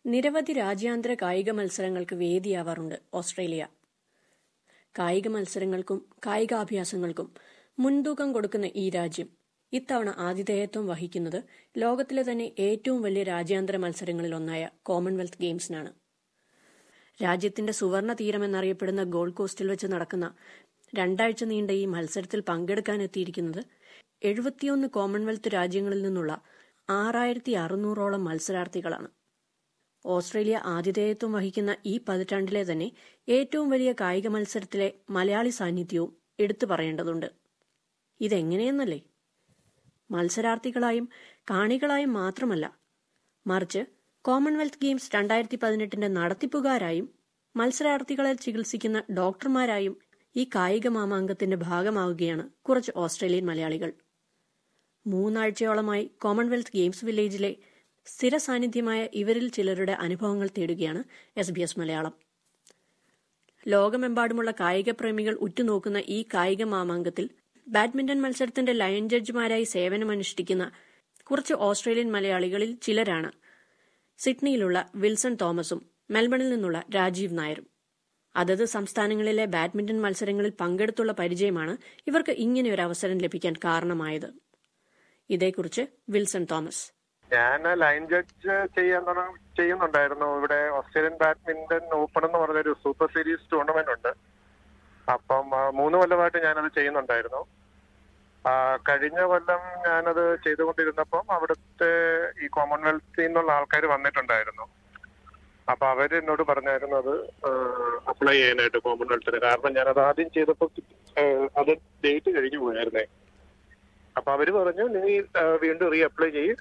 നിരവധി രാജ്യാന്തര കായിക മത്സരങ്ങൾക്ക് വേദിയാവാറുണ്ട് ഓസ്ട്രേലിയ കായിക മത്സരങ്ങൾക്കും കായികാഭ്യാസങ്ങൾക്കും മുൻതൂക്കം കൊടുക്കുന്ന ഈ രാജ്യം ഇത്തവണ ആതിഥേയത്വം വഹിക്കുന്നത് ലോകത്തിലെ തന്നെ ഏറ്റവും വലിയ രാജ്യാന്തര മത്സരങ്ങളിലൊന്നായ കോമൺവെൽത്ത് ഗെയിംസിനാണ് രാജ്യത്തിന്റെ സുവർണ തീരമെന്നറിയപ്പെടുന്ന ഗോൾഡ് കോസ്റ്റിൽ വെച്ച് നടക്കുന്ന രണ്ടാഴ്ച നീണ്ട ഈ മത്സരത്തിൽ പങ്കെടുക്കാനെത്തിയിരിക്കുന്നത് എഴുപത്തിയൊന്ന് കോമൺവെൽത്ത് രാജ്യങ്ങളിൽ നിന്നുള്ള ആറായിരത്തി അറുന്നൂറോളം മത്സരാർത്ഥികളാണ് ഓസ്ട്രേലിയ ആതിഥേയത്വം വഹിക്കുന്ന ഈ പതിറ്റാണ്ടിലെ തന്നെ ഏറ്റവും വലിയ കായിക മത്സരത്തിലെ മലയാളി സാന്നിധ്യവും എടുത്തു പറയേണ്ടതുണ്ട് ഇതെങ്ങനെയെന്നല്ലേ മത്സരാർത്ഥികളായും കാണികളായും മാത്രമല്ല മറിച്ച് കോമൺവെൽത്ത് ഗെയിംസ് രണ്ടായിരത്തി പതിനെട്ടിന്റെ നടത്തിപ്പുകാരായും മത്സരാർത്ഥികളെ ചികിത്സിക്കുന്ന ഡോക്ടർമാരായും ഈ കായിക മാമാങ്കത്തിന്റെ ഭാഗമാവുകയാണ് കുറച്ച് ഓസ്ട്രേലിയൻ മലയാളികൾ മൂന്നാഴ്ചയോളമായി കോമൺവെൽത്ത് ഗെയിംസ് വില്ലേജിലെ സ്ഥിര സാന്നിധ്യമായ ഇവരിൽ ചിലരുടെ അനുഭവങ്ങൾ തേടുകയാണ് എസ് ബി എസ് മലയാളം ലോകമെമ്പാടുമുള്ള കായിക പ്രേമികൾ ഉറ്റുനോക്കുന്ന ഈ കായിക മാമാങ്കത്തിൽ ബാഡ്മിന്റൺ മത്സരത്തിന്റെ ലയൺ ജഡ്ജിമാരായി സേവനമനുഷ്ഠിക്കുന്ന കുറച്ച് ഓസ്ട്രേലിയൻ മലയാളികളിൽ ചിലരാണ് സിഡ്നിയിലുള്ള വിൽസൺ തോമസും മെൽബണിൽ നിന്നുള്ള രാജീവ് നായരും അതത് സംസ്ഥാനങ്ങളിലെ ബാഡ്മിന്റൺ മത്സരങ്ങളിൽ പങ്കെടുത്തുള്ള പരിചയമാണ് ഇവർക്ക് ഇങ്ങനെ ഒരു അവസരം ലഭിക്കാൻ കാരണമായത് ഇതേക്കുറിച്ച് വിൽസൺ തോമസ് ഞാൻ ലൈൻ ജഡ്ജ് ചെയ്യാൻ തുടങ്ങ- ചെയ്യുന്നുണ്ടായിരുന്നു ഇവിടെ ഓസ്ട്രേലിയൻ ബാഡ്മിന്റൺ ഓപ്പൺ എന്ന് പറഞ്ഞൊരു സൂപ്പർ സീരീസ് ടൂർണമെന്റ് ഉണ്ട് അപ്പം ആ, മൂന്ന് കൊല്ലമായിട്ട് ഞാനത് ചെയ്യുന്നുണ്ടായിരുന്നു ആ, കഴിഞ്ഞ കൊല്ലം ഞാനത് ചെയ്തുകൊണ്ടിരുന്നപ്പം അവിടുത്തെ ഈ കോമൺവെൽത്തിൽ നിന്നുള്ള ആൾക്കാർ വന്നിട്ടുണ്ടായിരുന്നു അപ്പൊ അവര് എന്നോട് പറഞ്ഞായിരുന്നു അത് അപ്ലൈ ചെയ്യാനായിട്ട് കോമൺവെൽത്തിന് കാരണം ഞാനത് ആദ്യം ചെയ്തപ്പോ ആ, അത് ഡേറ്റ് കഴിഞ്ഞു പോയായിരുന്നേ അപ്പൊ അവര് പറഞ്ഞു നീ ആ, വീണ്ടും റീ അപ്ലൈ ചെയ്യ്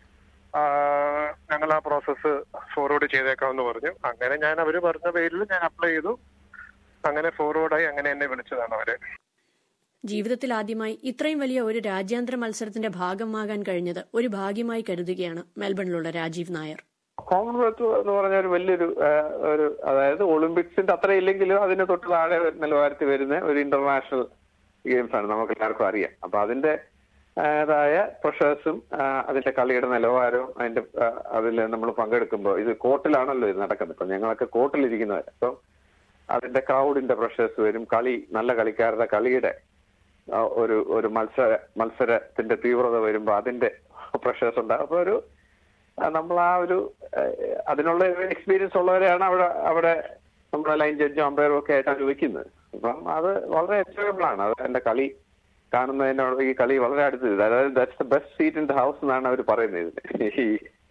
ഞങ്ങൾ ആ പ്രോസസ്സ് ഫോർവേഡ് ചെയ്തേക്കാമെന്ന് പറഞ്ഞു അങ്ങനെ ഞാൻ അവര് പറഞ്ഞ പേരിൽ ഞാൻ അപ്ലൈ ചെയ്തു അങ്ങനെ ഫോർവേഡായി അങ്ങനെ എന്നെ വിളിച്ചതാണ് അവര് ജീവിതത്തിൽ ആദ്യമായി ഇത്രയും വലിയ ഒരു രാജ്യാന്തര മത്സരത്തിന്റെ ഭാഗമാകാൻ കഴിഞ്ഞത് ഒരു ഭാഗ്യമായി കരുതുകയാണ് മെൽബണിലുള്ള രാജീവ് നായർ കോമൺവെൽത്ത് എന്ന് പറഞ്ഞ ഒരു വലിയൊരു ആ, ഒരു അതായത് ഒളിമ്പിക്സിന്റെ അത്ര ഇല്ലെങ്കിലും അതിന് തൊട്ട് താഴെ നിലവാരത്തിൽ വരുന്ന ഒരു ഇന്റർനാഷണൽ ഗെയിംസ് ആണ് നമുക്ക് എല്ലാവർക്കും അറിയാം അപ്പൊ അതിന്റെ ആയ പ്രഷേഴ്സും അതിന്റെ കളിയുടെ നിലവാരവും അതിന്റെ അതിൽ നമ്മൾ പങ്കെടുക്കുമ്പോൾ ഇത് കോർട്ടിലാണല്ലോ ഇത് നടക്കുന്നത് ഇപ്പൊ ഞങ്ങളൊക്കെ കോർട്ടിലിരിക്കുന്നവർ അപ്പം അതിന്റെ ക്രൗഡിന്റെ പ്രഷേഴ്സ് വരും കളി നല്ല കളിക്കാരുടെ കളിയുടെ ആ, ഒരു ഒരു മത്സര മത്സരത്തിന്റെ തീവ്രത വരുമ്പോൾ അതിന്റെ പ്രഷേഴ്സ് ഉണ്ടാകും അപ്പൊ ഒരു ആ, നമ്മൾ ആ ഒരു ഏഹ്, അതിനുള്ള എക്സ്പീരിയൻസ് ഉള്ളവരെയാണ് അവിടെ അവിടെ നമ്മുടെ ലൈൻ ജഡ്ജും അമ്പയറും ഒക്കെ ആയിട്ടാണ് വെക്കുന്നത് അപ്പം അത് വളരെ എൻജോയബിൾ ആണ് അത് എന്റെ കളി കാണുന്നതിനോട് ഈ കളി വളരെ അടുത്ത് അതായത് that's the best seat in the house എന്നാണ് അവർ പറയുന്നത് ഇതിന് ഈ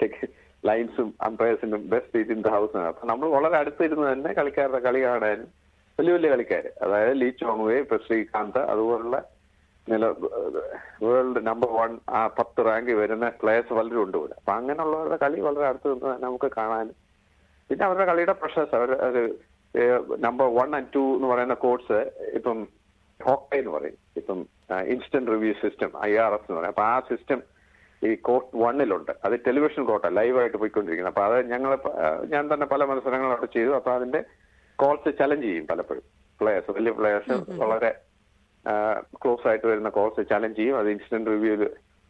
ലൈൻസും അമ്പയേഴ്സിനും best seat in the house ആണ് അപ്പൊ നമ്മൾ വളരെ അടുത്തിരുന്ന് തന്നെ കളിക്കാരുടെ കളി കാണാനും വലിയ വലിയ കളിക്കാർ അതായത് ലീ ചോങ്വേ ഇപ്പൊ ശ്രീകാന്ത് അതുപോലുള്ള നില വേൾഡ് നമ്പർ വൺ ആ പത്ത് റാങ്കിൽ വരുന്ന പ്ലേയേഴ്സ് പലരും ഉണ്ട് ഇവിടെ അപ്പൊ അങ്ങനെയുള്ളവരുടെ കളി വളരെ അടുത്ത് നിന്ന് തന്നെ നമുക്ക് കാണാനും പിന്നെ അവരുടെ കളിയുടെ പ്രഷേഴ്സ് അവർ ഒരു നമ്പർ വൺ ആൻഡ് ടു എന്ന് പറയുന്ന കോഴ്സ് ഇപ്പം ഹോക്കൈ എന്ന് പറയും ഇപ്പം instant review system I R S എന്ന് പറയും അപ്പൊ ആ സിസ്റ്റം ഈ കോർട്ട് വണ്ണിലുണ്ട് അത് ടെലിവിഷൻ കോർട്ടാണ് ലൈവായിട്ട് പോയിക്കൊണ്ടിരിക്കുന്നത് അപ്പൊ അത് ഞങ്ങൾ ഞാൻ തന്നെ പല മത്സരങ്ങളും അവിടെ ചെയ്തു അപ്പൊ അതിന്റെ കോൾസ് ചലഞ്ച് ചെയ്യും പലപ്പോഴും പ്ലേയേഴ്സ് വലിയ പ്ലേയേഴ്സ് വളരെ ക്ലോസ് ആയിട്ട് വരുന്ന കോൾസ് ചലഞ്ച് ചെയ്യും അത് ഇൻസ്റ്റന്റ് റിവ്യൂല്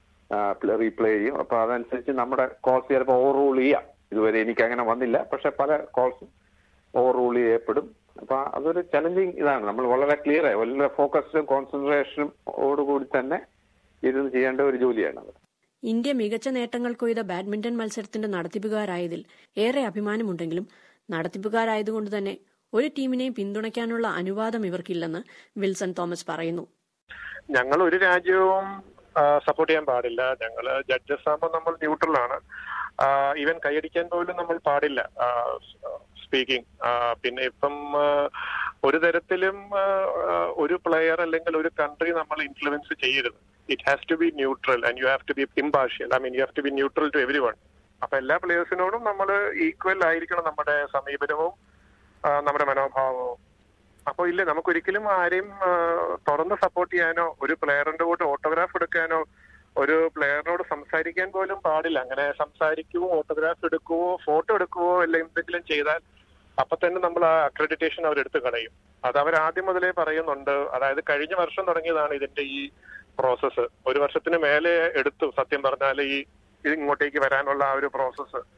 റീപ്ലേ ചെയ്യും അപ്പൊ അതനുസരിച്ച് നമ്മുടെ കോൾസ് ചിലപ്പോൾ ഓവർ റൂൾ ചെയ്യാം ഇതുവരെ എനിക്ക് അങ്ങനെ വന്നില്ല പക്ഷെ പല കോൾസും ഓവർ റൂൾ ചെയ്യപ്പെടും അപ്പൊ അതൊരു ചലഞ്ചിങ് ഇതാണ് നമ്മൾ വളരെ ക്ലിയർ ആയി വളരെ ഫോക്കസ്ഡും കോൺസെൻട്രേഷനും ഓടുകൂടി തന്നെ ഇരുന്ന് ചെയ്യേണ്ട ഒരു ജോലിയാണ് അത് ഇന്ത്യ മികച്ച നേട്ടങ്ങൾ കൊയ്ത ബാഡ്മിന്റൺ മത്സരത്തിന്റെ നടത്തിപ്പുകാരായതിൽ ഏറെ അഭിമാനമുണ്ടെങ്കിലും നടത്തിപ്പുകാരായതുകൊണ്ട് തന്നെ ഒരു ടീമിനെയും പിന്തുണയ്ക്കാനുള്ള അനുവാദം ഇവർക്കില്ലെന്ന് വിൽസൺ തോമസ് പറയുന്നു ഞങ്ങൾ ഒരു രാജ്യവും സപ്പോർട്ട് ചെയ്യാൻ പാടില്ല ഞങ്ങൾ ജഡ്ജസ് ആകുമ്പോൾ നമ്മൾ ന്യൂട്രൽ ആണ് ഈവൻ കൈയടിക്കാൻ പോലും നമ്മൾ പാടില്ല സ്പീക്കിംഗ് പിന്നെ ഇപ്പം ആ, ഒരു തരത്തിലും ആ, ആ, ഒരു പ്ലെയർ അല്ലെങ്കിൽ ഒരു കൺട്രി നമ്മൾ ഇൻഫ്ലുവൻസ് ചെയ്യരുത് it has to be neutral and you have to be impartial I mean you have to be neutral to everyone അപ്പൊ എല്ലാ പ്ലേയേഴ്സിനോടും നമ്മൾ ഈക്വൽ ആയിരിക്കണം നമ്മുടെ സമീപനവും ആ, നമ്മുടെ മനോഭാവവും അപ്പൊ ഇല്ല നമുക്കൊരിക്കലും ആരെയും ആ, തുറന്ന് സപ്പോർട്ട് ചെയ്യാനോ ഒരു പ്ലെയറിന്റെ കൂടെ ഓട്ടോഗ്രാഫ് എടുക്കാനോ ഒരു പ്ലെയറിനോട് സംസാരിക്കാൻ പോലും പാടില്ല അങ്ങനെ സംസാരിക്കുവോ ഓട്ടോഗ്രാഫ് എടുക്കുവോ ഫോട്ടോ എടുക്കുവോ അല്ല എന്തെങ്കിലും ചെയ്താൽ അപ്പൊ തന്നെ നമ്മൾ ആ അക്രഡിറ്റേഷൻ അവരെടുത്ത് കളയും അത് അവർ ആദ്യം മുതലേ പറയുന്നുണ്ട് അതായത് കഴിഞ്ഞ വർഷം തുടങ്ങിയതാണ് ഇതിന്റെ ഈ പ്രോസസ്സ് ഒരു വർഷത്തിന് മേലെ എടുത്തു സത്യം പറഞ്ഞാൽ ഈ ഇത് ഇങ്ങോട്ടേക്ക് വരാനുള്ള ആ ഒരു പ്രോസസ്സ്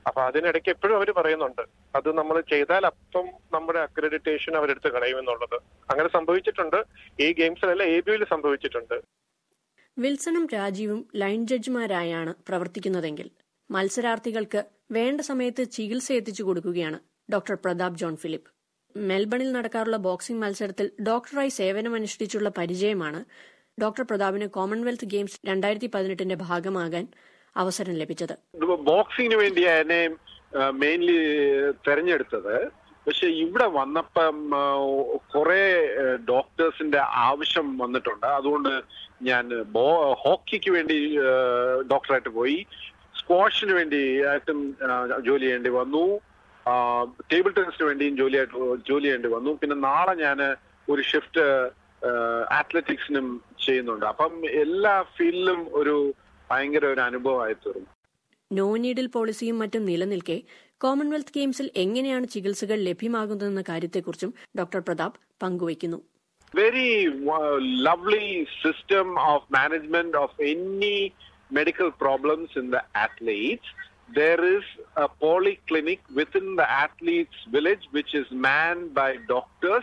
അപ്പൊ അതിനിടയ്ക്ക് എപ്പോഴും അവർ പറയുന്നുണ്ട് അത് നമ്മൾ ചെയ്താൽ അപ്പം നമ്മുടെ അക്രഡിറ്റേഷൻ അവരെടുത്ത് കളയുമെന്നുള്ളത് അങ്ങനെ സംഭവിച്ചിട്ടുണ്ട് ഈ ഗെയിംസിലല്ല എ ബിയിൽ സംഭവിച്ചിട്ടുണ്ട് വിൽസണും രാജീവും ലൈൻ ജഡ്ജിമാരായാണ് പ്രവർത്തിക്കുന്നതെങ്കിൽ മത്സരാർത്ഥികൾക്ക് വേണ്ട സമയത്ത് ചികിത്സ എത്തിച്ചു കൊടുക്കുകയാണ് ഡോക്ടർ പ്രതാപ് ജോൺ ഫിലിപ്പ് മെൽബണിൽ നടക്കാറുള്ള ബോക്സിംഗ് മത്സരത്തിൽ ഡോക്ടറായി സേവനമനുഷ്ഠിച്ചുള്ള പരിചയമാണ് ഡോക്ടർ പ്രതാപിന് കോമൺവെൽത്ത് ഗെയിംസ് രണ്ടായിരത്തി പതിനെട്ടിന്റെ ഭാഗമാകാൻ അവസരം ലഭിച്ചത് ബോക്സിങ്ങിന് വേണ്ടിയാ എന്നെ മെയിൻലി തെരഞ്ഞെടുത്തത് പക്ഷെ ഇവിടെ വന്നപ്പം കുറെ ഡോക്ടേഴ്സിന്റെ ആവശ്യം വന്നിട്ടുണ്ട് അതുകൊണ്ട് ഞാൻ ഹോക്കിക്ക് വേണ്ടി ഡോക്ടറായിട്ട് പോയി സ്ക്വാഷിന് വേണ്ടി ആയിട്ടും ജോലി ചെയ്യേണ്ടി വന്നു ടേബിൾ ടെന്നീസിന് വേണ്ടിയും ജോലിയായിട്ട് ജോലി ചെയ്യേണ്ടി വന്നു പിന്നെ നാളെ ഞാൻ ഒരു ഷിഫ്റ്റ് അത്ലറ്റിക്സിനും ചെയ്യുന്നുണ്ട് അപ്പം എല്ലാ ഫീൽഡിലും ഒരു ഭയങ്കര ഒരു അനുഭവമായി തീർന്നു നോ നീഡിൽ പോളിസിയും മറ്റും നിലനിൽക്കെ കോമൺവെൽത്ത് ഗെയിംസിൽ എങ്ങനെയാണ് ചികിത്സകൾ ലഭ്യമാകുന്നതെന്ന കാര്യത്തെക്കുറിച്ചും ഡോക്ടർ പ്രതാപ് പങ്കുവയ്ക്കുന്നു very uh, lovely system of management of any medical problems in the athletes. There is a polyclinic within the athletes' village which is manned by doctors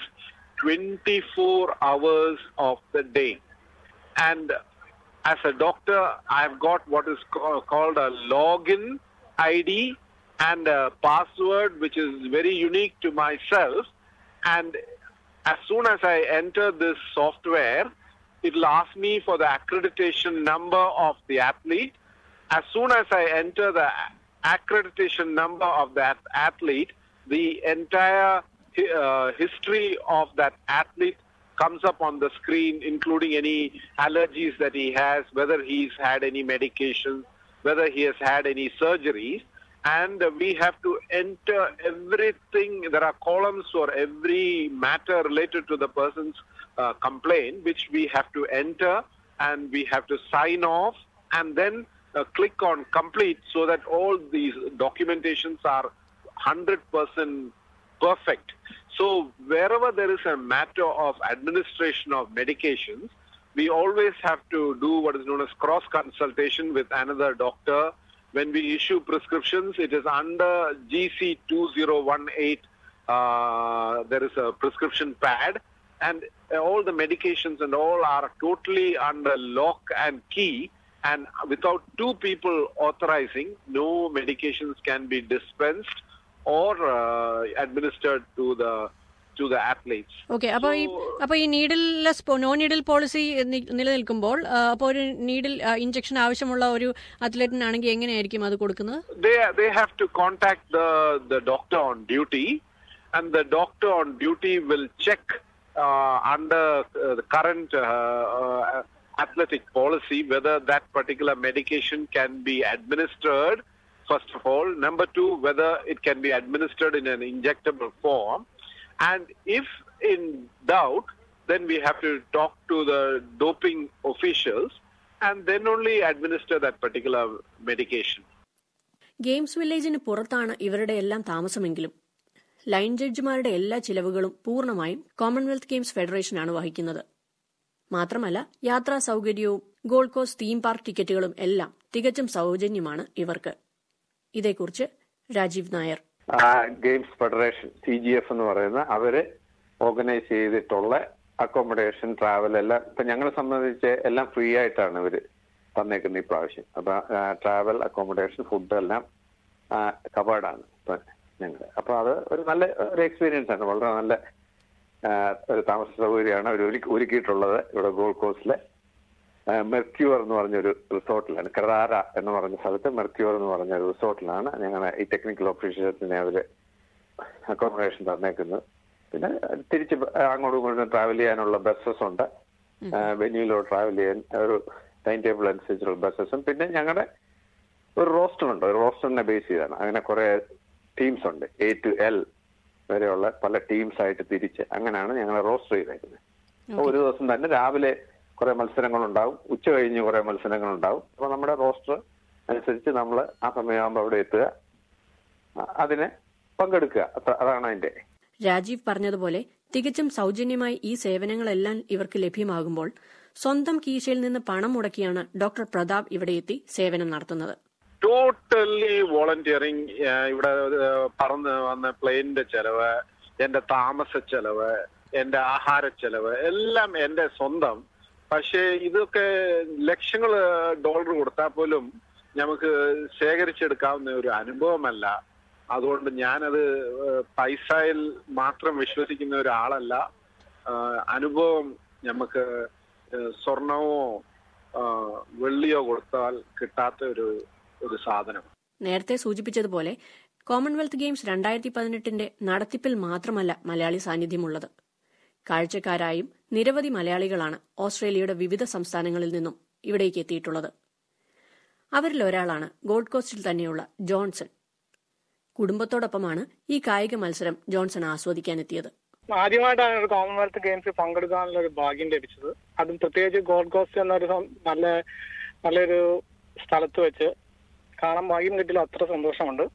24 hours of the day. And as a doctor, I've got what is ca- called a login ID and a password which is very unique to myself. And as soon as I enter this software, it will ask me for the accreditation number of the athlete. As soon as I enter the accreditation number of that athlete, the entire uh, history of that athlete comes up on the screen, including any allergies that he has, whether he's had any medications, whether he has had any surgeries and we have to enter everything. There are columns for every matter related to the person's uh, complaint, which we have to enter and we have to sign off and then uh, click on complete so that all these documentations are 100% perfect. So wherever there is a matter of administration of medications, we always have to do what is known as cross consultation with another doctor when we issue prescriptions, it is under GC 2018. Uh, there is a prescription pad, and all the medications and all are totally under lock and key. And without two people authorizing, no medications can be dispensed or uh, administered to the to the athletes. Okay അപ്പോൾ ഈ അപ്പോൾ ഈ നീഡിൽലെസ് no needle policy നിലനിൽക്കുമ്പോൾ അപ്പോൾ ഒരു needle injection ആവശ്യമുള്ള ഒരു അത്ലറ്റിനാണെങ്കിൽ എങ്ങനെയായിരിക്കും അത് കൊടുക്കുന്നത് They they have to contact the the doctor on duty, and the doctor on duty will check uh, under uh, the current uh, uh, athletic policy whether that particular medication can be administered. First of all, number two, whether it can be administered in an injectable form. And if in doubt, then we have to talk to the doping officials and then only administer that particular medication. Games വില്ലേജിന് പുറത്താണ് ഇവരുടെ എല്ലാം താമസമെങ്കിലും line ജഡ്ജിമാരുടെ എല്ലാ ചിലവുകളും പൂർണ്ണമായും Commonwealth games ഫെഡറേഷനാണ് വഹിക്കുന്നത് മാത്രമല്ല യാത്രാ സൗകര്യവും ഗോൾഡ് കോസ്റ്റ് തീം പാർക്ക് ടിക്കറ്റുകളും എല്ലാം തികച്ചും സൗജന്യമാണ് ഇവർക്ക് ഇതേക്കുറിച്ച് Rajiv Nair Games Federation C G F എന്ന് പറയുന്ന അവര് ഓർഗനൈസ് ചെയ്തിട്ടുള്ള അക്കോമഡേഷൻ ട്രാവൽ എല്ലാം ഇപ്പൊ ഞങ്ങളെ സംബന്ധിച്ച് എല്ലാം ഫ്രീ ആയിട്ടാണ് ഇവര് തന്നേക്കുന്നത് ഈ പ്രാവശ്യം അപ്പൊ ട്രാവൽ അക്കോമഡേഷൻ ഫുഡ് എല്ലാം കവേർഡാണ് ഇപ്പൊ ഞങ്ങൾ അപ്പൊ അത് ഒരു നല്ല ഒരു എക്സ്പീരിയൻസ് ആണ് വളരെ നല്ല ആ, ഒരു താമസ സൗകര്യമാണ് അവർ ഒരുക്കി ഒരുക്കിയിട്ടുള്ളത് ഇവിടെ ഗോൾഡ് കോസ്റ്റിലെ മെർക്യൂർ എന്ന് പറഞ്ഞൊരു റിസോർട്ടിലാണ് കറാര എന്ന് പറഞ്ഞ സ്ഥലത്ത് മെർക്യൂർ എന്ന് പറഞ്ഞ ഒരു റിസോർട്ടിലാണ് ഞങ്ങളെ ഈ ടെക്നിക്കൽ ഓഫീസേഴ്സിനെ അവര് അക്കോമഡേഷൻ തന്നേക്കുന്നത് പിന്നെ തിരിച്ച് അങ്ങോട്ടും ഇങ്ങോട്ടും ട്രാവൽ ചെയ്യാനുള്ള ബസ്സസ് ഉണ്ട് വെന്യൂലോ ട്രാവൽ ചെയ്യാൻ ഒരു ടൈം ടേബിൾ അനുസരിച്ചുള്ള ബസ്സസും പിന്നെ ഞങ്ങളുടെ ഒരു റോസ്റ്റർ ഉണ്ട് ഒരു റോസ്റ്ററിനെ ബേസ് ചെയ്താണ് അങ്ങനെ കുറെ ടീംസ് ഉണ്ട് എ ടു എൽ വരെയുള്ള പല ടീംസ് ആയിട്ട് തിരിച്ച് അങ്ങനെയാണ് ഞങ്ങൾ റോസ്റ്റർ ചെയ്തേക്കുന്നത് അപ്പൊ ഒരു ദിവസം തന്നെ രാവിലെ കുറെ മത്സരങ്ങളുണ്ടാവും ഉച്ച കഴിഞ്ഞ് കുറെ മത്സരങ്ങളുണ്ടാവും അപ്പൊ നമ്മുടെ റോസ്റ്റർ അനുസരിച്ച് നമ്മൾ ആ സമയമാകുമ്പോൾ അവിടെ എത്തുക അ- അതിന് പങ്കെടുക്കുക അത്ര- അതാണ് അതിന്റെ രാജീവ് പറഞ്ഞതുപോലെ തികച്ചും സൗജന്യമായി ഈ സേവനങ്ങളെല്ലാം ഇവർക്ക് ലഭ്യമാകുമ്പോൾ സ്വന്തം കീശയിൽ നിന്ന് പണം മുടക്കിയാണ് ഡോക്ടർ പ്രതാപ് ഇവിടെ എത്തി സേവനം നടത്തുന്നത് ടോട്ടലി വോളണ്ടിയറിങ് ഇവിടെ ഏഹ്, പറന്ന് വന്ന പ്ലെയിനിന്റെ ചെലവ് എന്റെ താമസ ചെലവ് എന്റെ ആഹാര ചെലവ് എല്ലാം എന്റെ സ്വന്തം പക്ഷേ ഇതൊക്കെ ലക്ഷങ്ങൾ ഡോളർ കൊടുത്താൽ പോലും നമുക്ക് ശേഖരിച്ചെടുക്കാവുന്ന ഒരു അനുഭവമല്ല അതുകൊണ്ട് ഞാനത് ഏഹ്, പൈസയിൽ മാത്രം വിശ്വസിക്കുന്ന ഒരാളല്ല ഏഹ്, അനുഭവം നമുക്ക് ഏഹ്, സ്വർണമോ ഏഹ്, വെള്ളിയോ കൊടുത്താൽ കിട്ടാത്ത ഒരു ഒരു സാധനം നേരത്തെ സൂചിപ്പിച്ചതുപോലെ കോമൺവെൽത്ത് ഗെയിംസ് രണ്ടായിരത്തി പതിനെട്ടിന്റെ നടത്തിപ്പിൽ മാത്രമല്ല മലയാളി സാന്നിധ്യമുള്ളത് കാഴ്ചക്കാരായും നിരവധി മലയാളികളാണ് ഓസ്ട്രേലിയയുടെ വിവിധ സംസ്ഥാനങ്ങളിൽ നിന്നും ഇവിടേക്ക് എത്തിയിട്ടുള്ളത് അവരിൽ ഒരാളാണ് ഗോൾഡ് കോസ്റ്റിൽ തന്നെയുള്ള ജോൺസൺ കുടുംബത്തോടൊപ്പമാണ് ഈ കായിക മത്സരം ജോൺസൺ ആസ്വദിക്കാനെത്തിയത് ആദ്യമായിട്ടാണ് ഒരു കോമൺവെൽത്ത് ഗെയിംസിൽ പങ്കെടുക്കാനുള്ള ഒരു ഭാഗ്യം ലഭിച്ചത് അതും പ്രത്യേകിച്ച് ഗോൾഡ് കോസ്റ്റ് എന്നൊരു സം- നല്ല നല്ലൊരു സ്ഥലത്ത് വെച്ച് കാണാൻ ഭാഗ്യം കിട്ടില്ല അത്ര സന്തോഷമുണ്ട്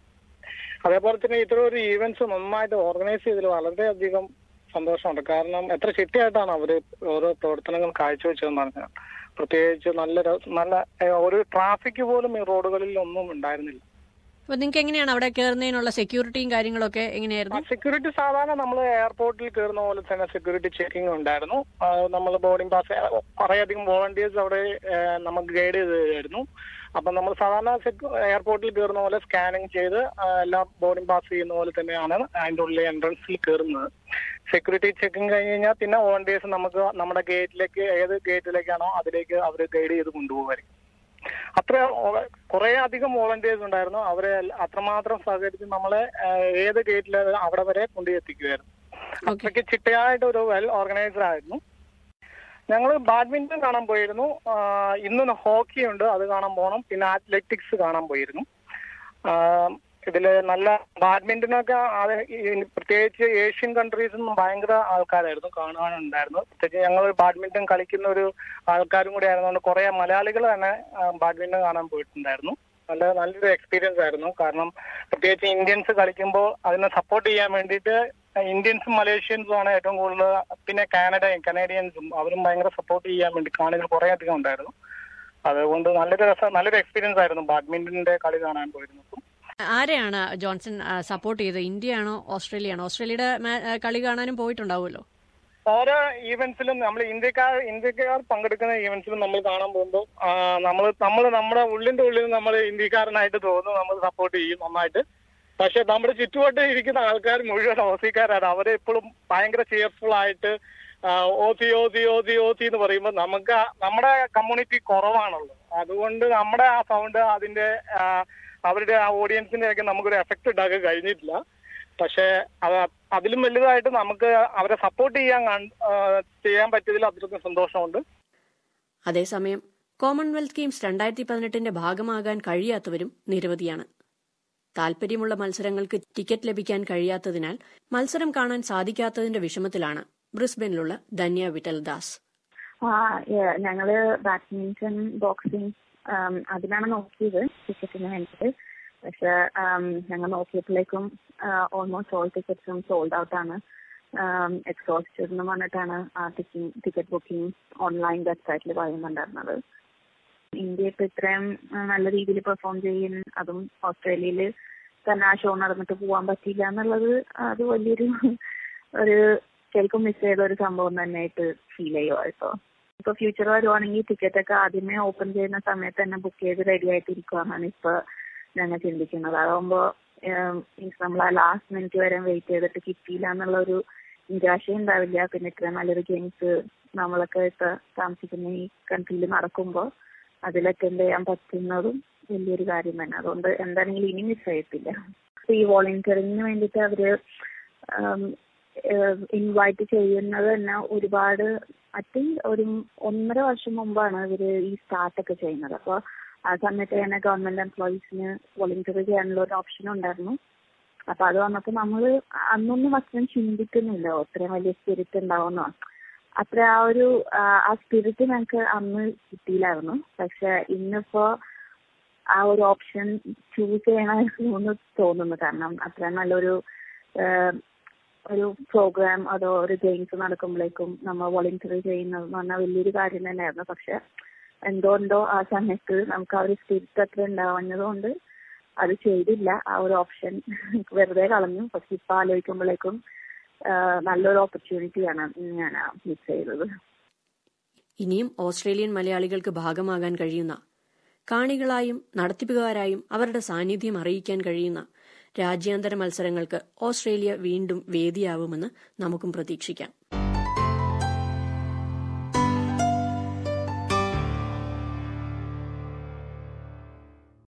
അതേപോലെ തന്നെ ഇത്തരം ഒരു ഈവന്റ്സ് നന്നായിട്ട് ഓർഗനൈസ് ചെയ്തതിൽ വളരെയധികം സന്തോഷമുണ്ട് കാരണം എത്ര ചിട്ടയായിട്ടാണ് അവര് ഓരോ പ്രവർത്തനങ്ങൾ കാഴ്ചവെച്ചതെന്ന് പറഞ്ഞാൽ പ്രത്യേകിച്ച് നല്ല ര- നല്ല ഏഹ്, ഒരു ട്രാഫിക് പോലും ഈ റോഡുകളിൽ ഒന്നും ഉണ്ടായിരുന്നില്ല അപ്പൊ നിങ്ങൾക്ക് എങ്ങനെയാണ് അവിടെ കയറുന്നതിനുള്ള സെക്യൂരിറ്റിയും കാര്യങ്ങളൊക്കെ എങ്ങനെയായിരുന്നു സെക്യൂരിറ്റി സാധാരണ നമ്മൾ എയർപോർട്ടിൽ കയറുന്ന പോലെ തന്നെ സെക്യൂരിറ്റി ചെക്കിംഗ് ഉണ്ടായിരുന്നു നമ്മൾ ബോർഡിംഗ് പാസ് കുറേയധികം വോളണ്ടിയേഴ്സ് അവിടെ ആ, നമുക്ക് ഗൈഡ് ചെയ്ത് തരുമായിരുന്നു അപ്പൊ നമ്മൾ സാധാരണ എയർപോർട്ടിൽ കയറുന്ന പോലെ സ്കാനിങ് ചെയ്ത് ആ, എല്ലാം ബോർഡിംഗ് പാസ് ചെയ്യുന്ന പോലെ തന്നെയാണ് അതിന്റെ ഉള്ളിൽ എൻട്രൻസിൽ കയറുന്നത് സെക്യൂരിറ്റി ചെക്കിംഗ് കഴിഞ്ഞ് കഴിഞ്ഞാൽ പിന്നെ വോളണ്ടിയേഴ്സ് നമുക്ക് നമ്മുടെ ഗേറ്റിലേക്ക് ഏത് ഗേറ്റിലേക്കാണോ അതിലേക്ക് അവർ ഗൈഡ് ചെയ്ത് കൊണ്ടുപോകുമായിരിക്കും അത്ര കുറെ അധികം വോളണ്ടിയേഴ്സ് ഉണ്ടായിരുന്നു അവരെ എല്ല- അത്രമാത്രം സഹകരിച്ച് നമ്മളെ ആ, ഏത് ഗേറ്റിൽ അവിടെ വരെ കൊണ്ടുഎത്തിക്കുമായിരുന്നു അത്രയ്ക്ക് ചിട്ടയായിട്ട് ഒരു വെൽ ഓർഗനൈസ്ഡ് ആയിരുന്നു ഞങ്ങൾ ബാഡ്മിന്റൺ കാണാൻ പോയിരുന്നു ആ, ഇന്ന് ഹോക്കി ഉണ്ട് അത് കാണാൻ പോകണം പിന്നെ അത്ലറ്റിക്സ് കാണാൻ പോയിരുന്നു ആ, ഇതില് നല്ല ബാഡ്മിന്റണൊക്കെ അത് ഈ പ്രത്യേകിച്ച് ഏഷ്യൻ കൺട്രീസിൽ നിന്നും ഭയങ്കര ആൾക്കാരായിരുന്നു കാണാനുണ്ടായിരുന്നു പ്രത്യേകിച്ച് ഞങ്ങൾ ബാഡ്മിന്റൺ കളിക്കുന്ന ഒരു ആൾക്കാരും കൂടി ആയിരുന്നുകൊണ്ട് കുറെ മലയാളികൾ തന്നെ ആ, ബാഡ്മിന്റൺ കാണാൻ പോയിട്ടുണ്ടായിരുന്നു നല്ല നല്ലൊരു എക്സ്പീരിയൻസ് ആയിരുന്നു കാരണം പ്രത്യേകിച്ച് ഇന്ത്യൻസ് കളിക്കുമ്പോൾ അതിനെ സപ്പോർട്ട് ചെയ്യാൻ വേണ്ടിയിട്ട് ഇന്ത്യൻസും മലേഷ്യൻസും ആണ് ഏറ്റവും കൂടുതൽ പിന്നെ കാനഡയും കനേഡിയൻസും അവരും ഭയങ്കര സപ്പോർട്ട് ചെയ്യാൻ വേണ്ടി കാണികൾ കുറെ അധികം ഉണ്ടായിരുന്നു അതുകൊണ്ട് നല്ലൊരു രസം നല്ലൊരു എക്സ്പീരിയൻസ് ആയിരുന്നു ബാഡ്മിന്റണിന്റെ കളി കാണാൻ പോയിരുന്നത് ആരെയാണ് ജോൺസൺ സപ്പോർട്ട് ചെയ്തത് ഇന്ത്യയാണോ ഓസ്ട്രേലിയയാണോ ഓസ്ട്രേലിയയുടെ മാ- ആ, കളി കാണാനും പോയിട്ടുണ്ടാവുമല്ലോ ഓരോ ഈവന്റ്സിലും നമ്മൾ ഇന്ത്യക്കാർ ഇന്ത്യക്കാർ പങ്കെടുക്കുന്ന ഈവന്റ്സിലും നമ്മൾ കാണാൻ പോകുമ്പോൾ നമ്മൾ നമ്മൾ നമ്മുടെ ഉള്ളിന്റെ ഉള്ളിൽ നമ്മൾ ഇന്ത്യക്കാരനായിട്ട് തോന്നുന്നു നമ്മൾ സപ്പോർട്ട് ചെയ്യും നന്നായിട്ട് പക്ഷെ നമ്മുടെ ചുറ്റുവട്ടം ഇരിക്കുന്ന ആൾക്കാർ മുഴുവൻ ഓസിക്കാരാണ് അവരെ എപ്പോഴും ഭയങ്കര ചെയർഫുൾ ആയിട്ട് ആ, ഓസി ഓസി ഓസി ഓസി എന്ന് പറയുമ്പോൾ നമുക്ക് ആ- നമ്മുടെ കമ്മ്യൂണിറ്റി കുറവാണല്ലോ അതുകൊണ്ട് നമ്മുടെ ആ സൗണ്ട് അതിന്റെ ആ, അവരുടെ ആ ഓഡിയൻസിന്റെ ഒക്കെ നമുക്കൊരു എഫക്ട് ഉണ്ടാക്കാൻ കഴിഞ്ഞിട്ടില്ല പക്ഷെ അത് അതിലും വലുതായിട്ട് നമുക്ക് അവരെ സപ്പോർട്ട് ചെയ്യാൻ കൺ- ആ, ചെയ്യാൻ പറ്റിയതിൽ അത്രയ്ക്കും സന്തോഷമുണ്ട് അതേസമയം കോമൺവെൽത്ത് ഗെയിംസ് രണ്ടായിരത്തി പതിനെട്ടിന്റെ ഭാഗമാകാൻ കഴിയാത്തവരും നിരവധിയാണ് താൽപര്യമുള്ള മത്സരങ്ങൾക്ക് ടിക്കറ്റ് ലഭിക്കാൻ കഴിയാത്തതിനാൽ മത്സരം കാണാൻ സാധിക്കാത്തതിന്റെ വിഷമത്തിലാണ് ബ്രിസ്ബനിലുള്ള ധന്യ വിട്ടൽ ദാസ് ആ ഏ- ഞങ്ങള് ബാഡ്മിന്റൺ ബോക്സിംഗ് ആം, അതിനാണ് നോക്കിയത് ടിക്കറ്റിന് വേണ്ടിയിട്ട് പക്ഷെ ആം, ഞങ്ങൾ നോക്കിയപ്പോഴേക്കും ഓൾമോസ്റ്റ് ഓൾ ടിക്കറ്റ്സും സോൾഡ് ഔട്ട് ആണ് എക്സോസ്റ്റഡ് എന്ന് പറഞ്ഞിട്ടാണ് ആ ടിക്കറ്റ് ടിക്കറ്റ് ബുക്കിംഗ് ഓൺലൈൻ വെബ്സൈറ്റിൽ പറയുന്നുണ്ടായിരുന്നത് ഇന്ത്യ ഇപ്പൊ ഇത്രയും ആ, നല്ല രീതിയിൽ പെർഫോം ചെയ്യും അതും ഓസ്ട്രേലിയയിൽ തന്നെ ആ ഷോ നടന്നിട്ട് പോകാൻ പറ്റിയില്ല എന്നുള്ളത് അത് വലിയൊരു ഒരു ശരിക്കും മിസ് ചെയ്ത ഒരു സംഭവം തന്നെയായിട്ട് ഫീൽ ചെയ്യുമായിട്ടോ ഇപ്പൊ ഫ്യൂച്ചർ വരുവാണെങ്കിൽ ടിക്കറ്റ് ഒക്കെ ആദ്യമേ ഓപ്പൺ ചെയ്യുന്ന സമയത്ത് തന്നെ ബുക്ക് ചെയ്ത് റെഡി ആയിട്ടിരിക്കുവാന്നാണ് ഇപ്പൊ ഞങ്ങൾ ചിന്തിക്കുന്നത് അതാകുമ്പോ മീൻസ് നമ്മൾ ആ ലാസ്റ്റ് മിനിറ്റ് വരെ വെയിറ്റ് ചെയ്തിട്ട് കിട്ടിയില്ല എന്നുള്ള ഒരു നിരാശ ഉണ്ടാവില്ല പിന്നെ ഇത്രയും നല്ലൊരു ഗെയിംസ് നമ്മളൊക്കെ ഇപ്പൊ താമസിക്കുന്ന ഈ കൺട്രിയിൽ നടക്കുമ്പോൾ അതിൽ അറ്റൻഡ് ചെയ്യാൻ പറ്റുന്നതും വലിയൊരു കാര്യം തന്നെ അതുകൊണ്ട് എന്താണെങ്കിലും ഇനി മിസ് ചെയ്യത്തില്ല അപ്പൊ ഈ വോളണ്ടിയറിങ്ങിന് വേണ്ടിയിട്ട് അവര് ഇൻവൈറ്റ് ചെയ്യുന്നത് തന്നെ ഒരുപാട് ഐ തിങ്ക് ഒരു ഒന്നര വർഷം മുമ്പാണ് ഇവര് ഈ സ്റ്റാർട്ട് ഒക്കെ ചെയ്യുന്നത് അപ്പൊ ആ സമയത്ത് തന്നെ ഗവൺമെന്റ് എംപ്ലോയീസിന് വോളണ്ടിയർ ചെയ്യാനുള്ള ഒരു ഓപ്ഷൻ ഉണ്ടായിരുന്നു അപ്പൊ അത് വന്നപ്പോ നമ്മള് അന്നൊന്നും അത്രയും ചിന്തിക്കുന്നില്ല അത്രയും വലിയ സ്പിരിറ്റ് ഉണ്ടാവുന്ന അത്ര ആ ഒരു ആ, ആ സ്പിരിറ്റ് ഞങ്ങൾക്ക് അന്ന് കിട്ടിയില്ലായിരുന്നു പക്ഷെ ഇന്നിപ്പോ ആ ഒരു ഓപ്ഷൻ ചൂസ് ചെയ്യണമായിരുന്നു എന്ന് തോന്നുന്നു കാരണം അത്ര നല്ലൊരു ആഹ്, ഒരു പ്രോഗ്രാം അതോ ഒരു ഗെയിംസ് നടക്കുമ്പോഴേക്കും നമ്മൾ വോളണ്ടിയർ ചെയ്യുന്നത് എന്ന് പറഞ്ഞാൽ വലിയൊരു കാര്യം തന്നെയായിരുന്നു പക്ഷെ എന്തുകൊണ്ടോ ആ സമയത്ത് നമുക്ക് ആ ഒരു സ്പിരിറ്റ് അത്ര ഉണ്ടാവുന്നതുകൊണ്ട് അത് ചെയ്തില്ല ആ ഒരു ഓപ്ഷൻ വെറുതെ കളഞ്ഞു പക്ഷെ ഇപ്പൊ ആലോചിക്കുമ്പോഴേക്കും നല്ലൊരു ഓപ്പർച്യൂണിറ്റിയാണ് ഞാൻ മിസ് ചെയ്തത് ഇനിയും ഓസ്ട്രേലിയൻ മലയാളികൾക്ക് ഭാഗമാകാൻ കഴിയുന്ന കാണികളായും നടത്തിപ്പുകാരായും അവരുടെ സാന്നിധ്യം അറിയിക്കാൻ കഴിയുന്ന രാജ്യാന്തര മത്സരങ്ങൾക്ക് ഓസ്ട്രേലിയ വീണ്ടും വേദിയാവുമെന്ന് നമുക്കും പ്രതീക്ഷിക്കാം